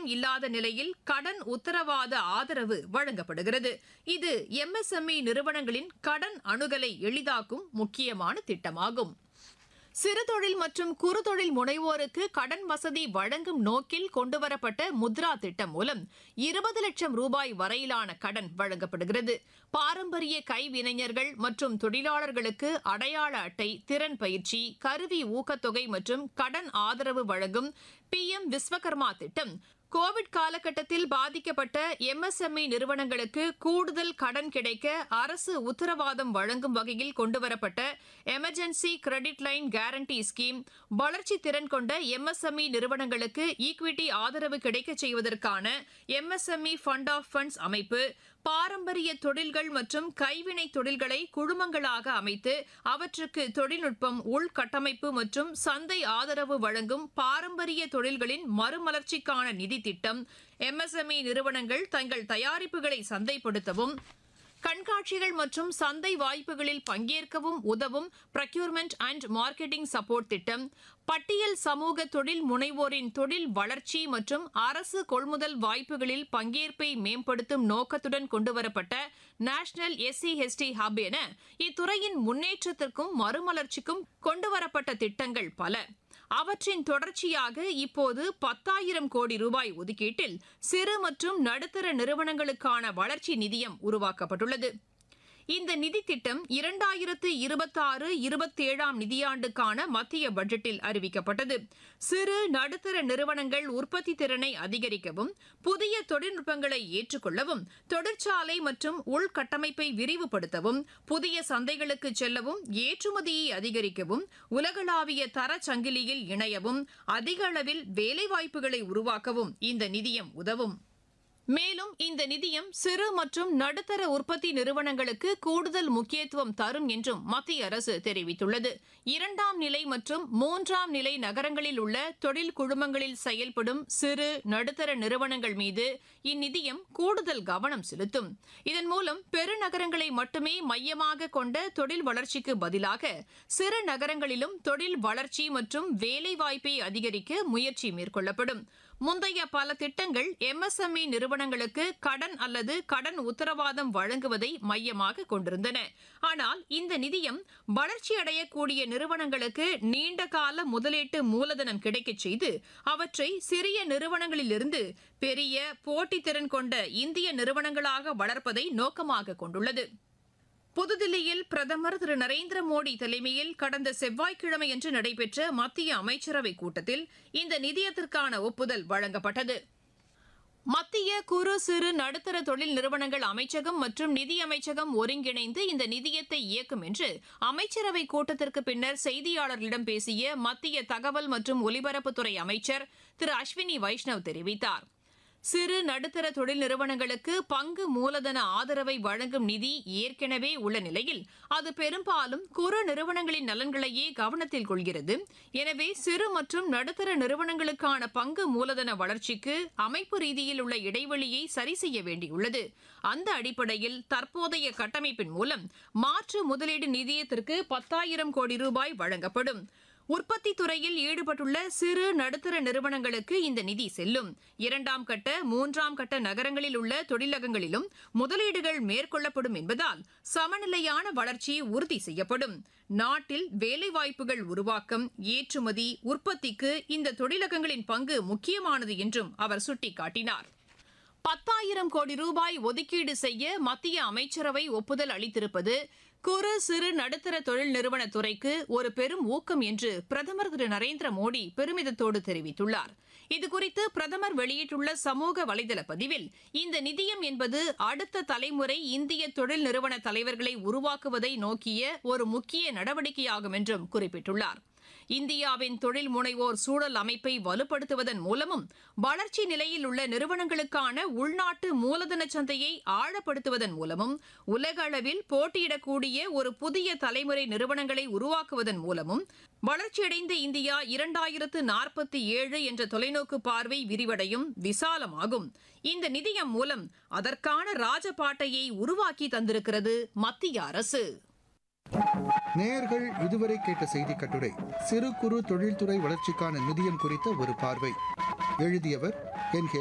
பத்திரம் இல்லாத நிலையில் கடன் உத்தரவாத ஆதரவு வழங்கப்படுகிறது இது எம்எஸ்எம்இ நிறுவனங்களின் கடன் அணுகலை எளிதாக்கும் முக்கியமான திட்டமாகும் சிறுதொழில் மற்றும் குறுதொழில் முனைவோருக்கு கடன் வசதி வழங்கும் நோக்கில் கொண்டுவரப்பட்ட முத்ரா திட்டம் மூலம் இருபது லட்சம் ரூபாய் வரையிலான கடன் வழங்கப்படுகிறது பாரம்பரிய கைவினைஞர்கள் மற்றும் தொழிலாளர்களுக்கு அடையாள அட்டை திறன் பயிற்சி கருவி ஊக்கத்தொகை மற்றும் கடன் ஆதரவு வழங்கும் பி எம் விஸ்வகர்மா திட்டம் கோவிட் காலகட்டத்தில் பாதிக்கப்பட்ட எம்எஸ்எம்இ நிறுவனங்களுக்கு கூடுதல் கடன் கிடைக்க அரசு உத்தரவாதம் வழங்கும் வகையில் கொண்டுவரப்பட்ட emergency credit line guarantee scheme வளர்ச்சி திறன் கொண்ட எம்எஸ்எம்இ நிறுவனங்களுக்கு ஈக்விட்டி ஆதரவு கிடைக்கச் செய்வதற்கான எம்எஸ்எம்இ ஃபண்ட் ஆஃப் ஃபண்ட்ஸ் அமைப்பு பாரம்பரிய தொழில்கள் மற்றும் கைவினை தொழில்களை குழுமங்களாக அமைத்து அவற்றுக்கு தொழில்நுட்பம் உள்கட்டமைப்பு மற்றும் சந்தை ஆதரவு வழங்கும் பாரம்பரிய தொழில்களின் மறுமலர்ச்சிக்கான நிதி திட்டம் எம்எஸ்எம்இ நிறுவனங்கள் தங்கள் தயாரிப்புகளை சந்தைப்படுத்தவும் கண்காட்சிகள் மற்றும் சந்தை வாய்ப்புகளில் பங்கேற்கவும் உதவும் ப்ரக்யூர்மெண்ட் அண்ட் மார்க்கெட்டிங் சப்போர்ட் திட்டம் பட்டியல் சமூக தொழில் முனைவோரின் தொழில் வளர்ச்சி மற்றும் அரசு கொள்முதல் வாய்ப்புகளில் பங்கேற்பை மேம்படுத்தும் நோக்கத்துடன் கொண்டுவரப்பட்ட நேஷனல் எஸ்சி எஸ்டி ஹப் என இத்துறையின் முன்னேற்றத்திற்கும் மறுமலர்ச்சிக்கும் கொண்டுவரப்பட்ட திட்டங்கள் பல அவற்றின் தொடர்ச்சியாக இப்போது பத்தாயிரம் கோடி ரூபாய் ஒதுக்கீட்டில் சிறு மற்றும் நடுத்தர நிறுவனங்களுக்கான வளர்ச்சி நிதியம் உருவாக்கப்பட்டுள்ளது இந்த நிதி திட்டம் இரண்டாயிரத்து இருபத்தாறு இருபத்தேழாம் நிதியாண்டுக்கான மத்திய பட்ஜெட்டில் அறிவிக்கப்பட்டது சிறு நடுத்தர நிறுவனங்கள் உற்பத்தி திறனை அதிகரிக்கவும் புதிய தொழில்நுட்பங்களை ஏற்றுக்கொள்ளவும் தொழிற்சாலை மற்றும் உள்கட்டமைப்பை விரிவுபடுத்தவும் புதிய சந்தைகளுக்கு செல்லவும் ஏற்றுமதியை அதிகரிக்கவும் உலகளாவிய தர சங்கிலியில் இணையவும் அதிக அளவில் வேலைவாய்ப்புகளை உருவாக்கவும் இந்த நிதியம் உதவும் மேலும் இந்த நிதியம் சிறு மற்றும் நடுத்தர உற்பத்தி நிறுவனங்களுக்கு கூடுதல் முக்கியத்துவம் தரும் என்றும் மத்திய அரசு தெரிவித்துள்ளது இரண்டாம் நிலை மற்றும் மூன்றாம் நிலை நகரங்களில் உள்ள தொழில் குழுமங்களில் செயல்படும் சிறு நடுத்தர நிறுவனங்கள் மீது இந்நிதியம் கூடுதல் கவனம் செலுத்தும் இதன் மூலம் பெருநகரங்களை மட்டுமே மையமாக கொண்ட தொழில் வளர்ச்சிக்கு பதிலாக சிறு நகரங்களிலும் தொழில் வளர்ச்சி மற்றும் வேலைவாய்ப்பை அதிகரிக்க முயற்சி மேற்கொள்ளப்படும் முந்தைய பல திட்டங்கள் எம்எஸ்எம்இ நிறுவனங்களுக்கு கடன் அல்லது கடன் உத்தரவாதம் வழங்குவதை மையமாக கொண்டிருந்தன ஆனால் இந்த நிதியம் வளர்ச்சியடையக்கூடிய நிறுவனங்களுக்கு நீண்டகால முதலீட்டு மூலதனம் கிடைக்கச் செய்து அவற்றை சிறிய நிறுவனங்களிலிருந்து பெரிய போட்டித்திறன் கொண்ட இந்திய நிறுவனங்களாக வளர்ப்பதை நோக்கமாக கொண்டுள்ளது புதுதில்லியில் பிரதமர் திரு நரேந்திர மோடி தலைமையில் கடந்த செவ்வாய்க்கிழமையன்று நடைபெற்ற மத்திய அமைச்சரவைக் கூட்டத்தில் இந்த நிதியத்திற்கான ஒப்புதல் வழங்கப்பட்டது மத்திய குறு சிறு நடுத்தர தொழில் நிறுவனங்கள் அமைச்சகம் மற்றும் நிதி அமைச்சகம் ஒருங்கிணைந்து இந்த நிதியத்தை இயக்கும் என்று அமைச்சரவை கூட்டத்திற்கு பின்னர் செய்தியாளர்களிடம் பேசிய மத்திய தகவல் மற்றும் ஒலிபரப்புத்துறை அமைச்சர் திரு அஸ்வினி வைஷ்ணவ் தெரிவித்தார் சிறு நடுத்தர தொழில் நிறுவனங்களுக்கு பங்கு மூலதன ஆதரவை வழங்கும் நிதி ஏற்கனவே உள்ள நிலையில் அது பெரும்பாலும் குறு நிறுவனங்களின் நலன்களையே கவனத்தில் கொள்கிறது எனவே சிறு மற்றும் நடுத்தர நிறுவனங்களுக்கான பங்கு மூலதன வளர்ச்சிக்கு அமைப்பு ரீதியில் உள்ள இடைவெளியை சரி செய்ய வேண்டியுள்ளது அந்த அடிப்படையில் தற்போதைய கட்டமைப்பின் மூலம் மாற்று முதலீடு நிதியத்திற்கு பத்தாயிரம் கோடி ரூபாய் வழங்கப்படும் உற்பத்தி துறையில் ஈடுபட்டுள்ள சிறு நடுத்தர நிறுவனங்களுக்கு இந்த நிதி செல்லும் இரண்டாம் கட்ட மூன்றாம் கட்ட நகரங்களில் உள்ள தொழிலகங்களிலும் முதலீடுகள் மேற்கொள்ளப்படும் என்பதால் சமநிலையான வளர்ச்சி உறுதி செய்யப்படும் நாட்டில் வேலைவாய்ப்புகள் உருவாக்கம் ஏற்றுமதி உற்பத்திக்கு இந்த தொழிலகங்களின் பங்கு முக்கியமானது என்றும் அவர் சுட்டிக்காட்டினார் பத்தாயிரம் கோடி ரூபாய் ஒதுக்கீடு செய்ய மத்திய அமைச்சரவை ஒப்புதல் அளித்திருப்பது குறு சிறு நடுத்தர தொழில் நிறுவன துறைக்கு ஒரு பெரும் ஊக்கம் என்று பிரதமர் திரு நரேந்திர மோடி பெருமிதத்தோடு தெரிவித்துள்ளார் இதுகுறித்து பிரதமர் வெளியிட்டுள்ள சமூக வலைதள பதிவில் இந்த நிதியம் என்பது அடுத்த தலைமுறை இந்திய தொழில் நிறுவன தலைவர்களை உருவாக்குவதை நோக்கிய ஒரு முக்கிய நடவடிக்கையாகும் என்றும் குறிப்பிட்டுள்ளார் இந்தியாவின் தொழில் முனைவோர் சூழல் அமைப்பை வலுப்படுத்துவதன் மூலமும் வளர்ச்சி நிலையில் உள்ள நிறுவனங்களுக்கான உள்நாட்டு மூலதன சந்தையை ஆழப்படுத்துவதன் மூலமும் உலக அளவில் போட்டியிடக்கூடிய ஒரு புதிய தலைமுறை நிறுவனங்களை உருவாக்குவதன் மூலமும் வளர்ச்சியடைந்த இந்தியா இரண்டாயிரத்து நாற்பத்தி ஏழு என்ற தொலைநோக்கு பார்வை விரிவடையும் விசாலமாகும் இந்த நிதியம் மூலம் அதற்கான ராஜபாட்டையை உருவாக்கி தந்திருக்கிறது மத்திய அரசு நேயர்கள் இதுவரை கேட்ட செய்தி கட்டுரை சிறு குறு தொழில்துறை வளர்ச்சிக்கான நிதியம் குறித்த ஒரு பார்வை எழுதியவர் என்